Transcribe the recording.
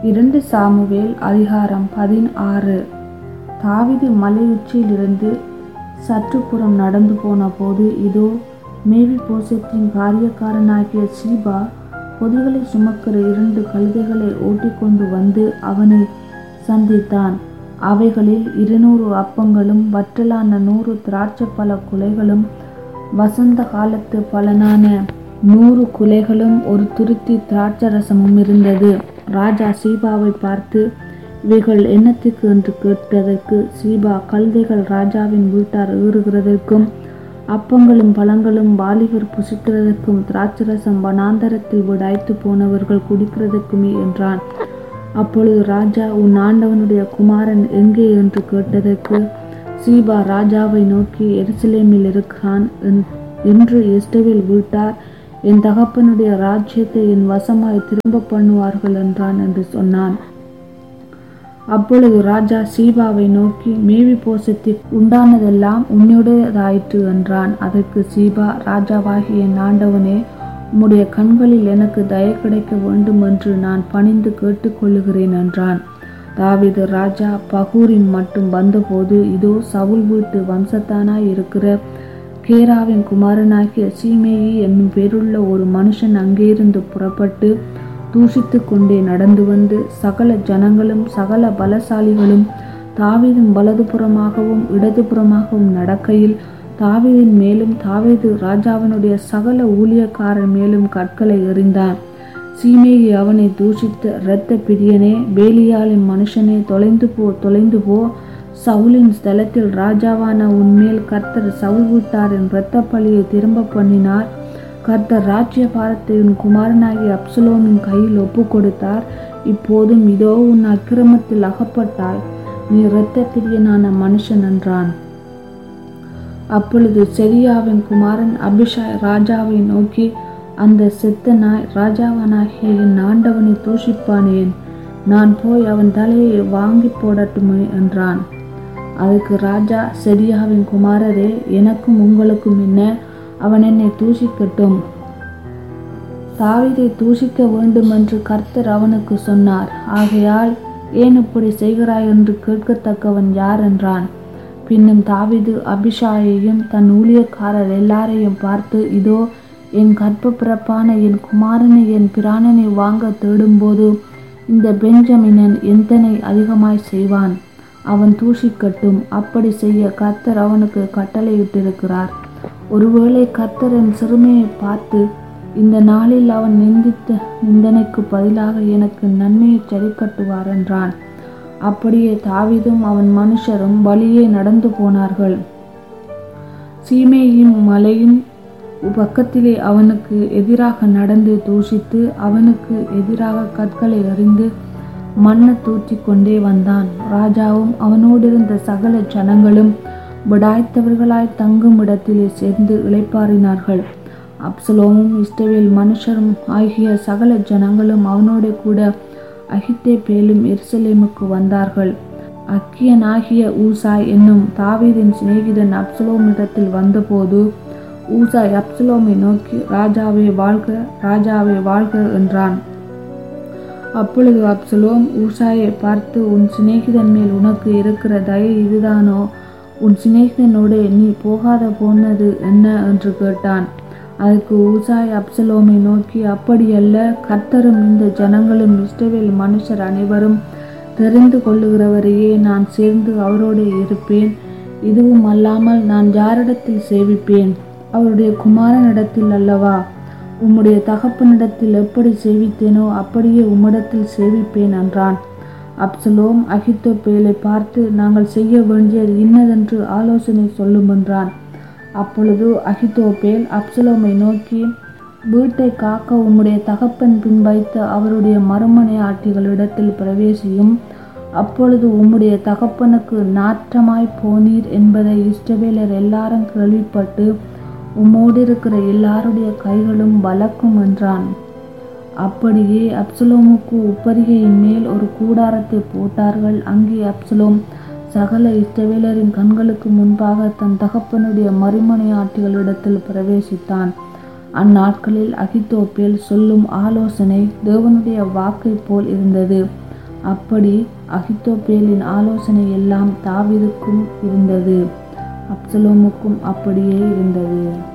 இரண்டு சாமுவேல் அதிகாரம் பதினாறு தாவீது மலை உச்சியிலிருந்து சற்றுப்புறம் நடந்து போன போது இதோ மேவி போசத்தின் காரியக்காரனாகிய சீபா பொதிகளை சுமக்கிற இரண்டு கழுதைகளை ஓட்டிக்கொண்டு வந்து அவனை சந்தித்தான் அவைகளில் இருநூறு அப்பங்களும் வற்றலான நூறு திராட்சை பழ குலைகளும் வசந்த காலத்து பலனான நூறு குலைகளும் ஒரு துருத்தி திராட்சரசமும் இருந்தது ராஜா சீபாவை பார்த்து இவைகள் என்னத்துக்கு என்று கேட்டதற்கு சீபா கழுதைகள் ராஜாவின் வீட்டார் ஏறுகிறதற்கும் அப்பங்களும் பழங்களும் வாலிபர் புசிக்கிறதற்கும் திராட்சரசம் வனாந்தரத்தில் விடாய்த்து போனவர்கள் குடிக்கிறதற்குமே என்றான் அப்பொழுது ராஜா உன் ஆண்டவனுடைய குமாரன் எங்கே என்று கேட்டதற்கு சீபா ராஜாவை நோக்கி எருசலேமில் இருக்கிறான் என்று எஸ்டவில் வீட்டார் என் தகப்பனுடைய ராஜ்யத்தை என் வசமாய் திரும்ப பண்ணுவார்கள் என்றான் என்று சொன்னான் அப்பொழுது ராஜா சீபாவை நோக்கி மேவி போசத்தில் உண்டானதெல்லாம் உன்னுடையதாயிற்று என்றான் அதற்கு சீபா ராஜாவாகிய என் ஆண்டவனே உம்முடைய கண்களில் எனக்கு தய கிடைக்க வேண்டும் என்று நான் பணிந்து கேட்டுக்கொள்ளுகிறேன் என்றான் தாவிது ராஜா பகூரின் மட்டும் வந்தபோது இதோ சவுல் வீட்டு வம்சத்தானாய் இருக்கிற கேராவின் குமாரனாகிய சீமேயி என்னும் பேருள்ள ஒரு மனுஷன் அங்கேயிருந்து புறப்பட்டு தூஷித்து கொண்டே நடந்து வந்து சகல ஜனங்களும் சகல பலசாலிகளும் தாவீதின் வலதுபுறமாகவும் இடதுபுறமாகவும் நடக்கையில் தாவீதின் மேலும் தாவீது ராஜாவினுடைய சகல ஊழியக்காரர் மேலும் கற்களை எறிந்தான் சீமேயி அவனை தூஷித்த இரத்த பிரியனே வேலியாளின் மனுஷனே தொலைந்து போ தொலைந்து போ சவுலின் ஸ்தலத்தில் ராஜாவான உன்மேல் கர்த்தர் சவுல் வீட்டாரின் இரத்த பழியை திரும்ப பண்ணினார் கர்த்தர் ராஜ்ய பாரத்தை உன் குமாரனாகிய அப்சலோமின் கையில் ஒப்பு கொடுத்தார் இப்போதும் இதோ உன் அக்கிரமத்தில் அகப்பட்டாய் நீ இரத்த பிரியனான மனுஷன் என்றான் அப்பொழுது செரியாவின் குமாரன் அபிஷாய் ராஜாவை நோக்கி அந்த செத்த நாய் ராஜாவானாகிய என் ஆண்டவனை தூஷிப்பானேன் நான் போய் அவன் தலையை வாங்கி போடட்டுமே என்றான் அதுக்கு ராஜா செரியாவின் குமாரரே எனக்கும் உங்களுக்கும் என்ன அவன் என்னை தூஷிக்கட்டும் தாவிதை தூஷிக்க வேண்டுமென்று கர்த்தர் அவனுக்கு சொன்னார் ஆகையால் ஏன் இப்படி செய்கிறாய் என்று கேட்கத்தக்கவன் யார் என்றான் பின்னும் தாவிது அபிஷாயையும் தன் ஊழியக்காரர் எல்லாரையும் பார்த்து இதோ என் கற்ப பிறப்பான என் குமாரனை என் பிராணனை வாங்க தேடும்போது இந்த பெஞ்சமினன் எந்தனை அதிகமாய் செய்வான் அவன் தூஷிக்கட்டும் அப்படி செய்ய கர்த்தர் அவனுக்கு கட்டளையிட்டிருக்கிறார் ஒருவேளை கர்த்தரின் சிறுமையை பார்த்து இந்த நாளில் அவன் நிந்தித்த நிந்தனைக்கு பதிலாக எனக்கு நன்மையை சரி கட்டுவார் என்றான் அப்படியே தாவிதும் அவன் மனுஷரும் வழியே நடந்து போனார்கள் சீமேயும் மலையின் பக்கத்திலே அவனுக்கு எதிராக நடந்து தூஷித்து அவனுக்கு எதிராக கற்களை எறிந்து மண்ணை தூற்றி கொண்டே வந்தான் ராஜாவும் அவனோடிருந்த சகல ஜனங்களும் விடாய்த்தவர்களாய் தங்கும் இடத்திலே சேர்ந்து இளைப்பாறினார்கள் அப்சலோமும் இஸ்டவேல் மனுஷரும் ஆகிய சகல ஜனங்களும் அவனோட கூட அகித்தே பேலும் எருசலேமுக்கு வந்தார்கள் அக்கியனாகிய ஊசாய் என்னும் தாவீதின் சிநேகிதன் அப்சலோமிடத்தில் வந்தபோது ஊசாய் அப்சலோமை நோக்கி ராஜாவே வாழ்க ராஜாவே வாழ்க என்றான் அப்பொழுது அப்சலோம் ஊசாயை பார்த்து உன் சிநேகிதன் மேல் உனக்கு இருக்கிற தயை இதுதானோ உன் சிநேகிதனோடு நீ போகாத போனது என்ன என்று கேட்டான் அதுக்கு ஊசாய் அப்சலோமை நோக்கி அப்படியல்ல கர்த்தரும் இந்த ஜனங்களும் இஸ்ரவேல் மனுஷர் அனைவரும் தெரிந்து கொள்ளுகிறவரையே நான் சேர்ந்து அவரோடு இருப்பேன் இதுவும் அல்லாமல் நான் யாரிடத்தில் சேவிப்பேன் அவருடைய குமாரனிடத்தில் அல்லவா உம்முடைய தகப்பனிடத்தில் எப்படி சேவித்தேனோ அப்படியே உம்மிடத்தில் சேவிப்பேன் என்றான் அப்சலோம் அகித்தோப்பேலை பார்த்து நாங்கள் செய்ய வேண்டியது இன்னதென்று ஆலோசனை சொல்லும் என்றான் அப்பொழுது அகித்தோப்பேல் அப்சலோமை நோக்கி வீட்டை காக்க உம்முடைய தகப்பன் பின் வைத்த அவருடைய மறுமனை ஆட்டிகளிடத்தில் பிரவேசியும் அப்பொழுது உம்முடைய தகப்பனுக்கு நாற்றமாய் போனீர் என்பதை இஷ்டவேலர் எல்லாரும் கேள்விப்பட்டு உம்மோடு இருக்கிற எல்லாருடைய கைகளும் வளக்கும் என்றான் அப்படியே அப்சலோமுக்கு உப்பரிகையின் மேல் ஒரு கூடாரத்தை போட்டார்கள் அங்கே அப்சலோம் சகல இஸ்ரவேலரின் கண்களுக்கு முன்பாக தன் தகப்பனுடைய மறுமனையாட்டிகளிடத்தில் பிரவேசித்தான் அந்நாட்களில் அகித்தோப்பேல் சொல்லும் ஆலோசனை தேவனுடைய வாக்கைப் போல் இருந்தது அப்படி அகித்தோப்பேலின் ஆலோசனை எல்லாம் தாவீதுக்கும் இருந்தது அப்சலோமுக்கும் அப்படியே இருந்தது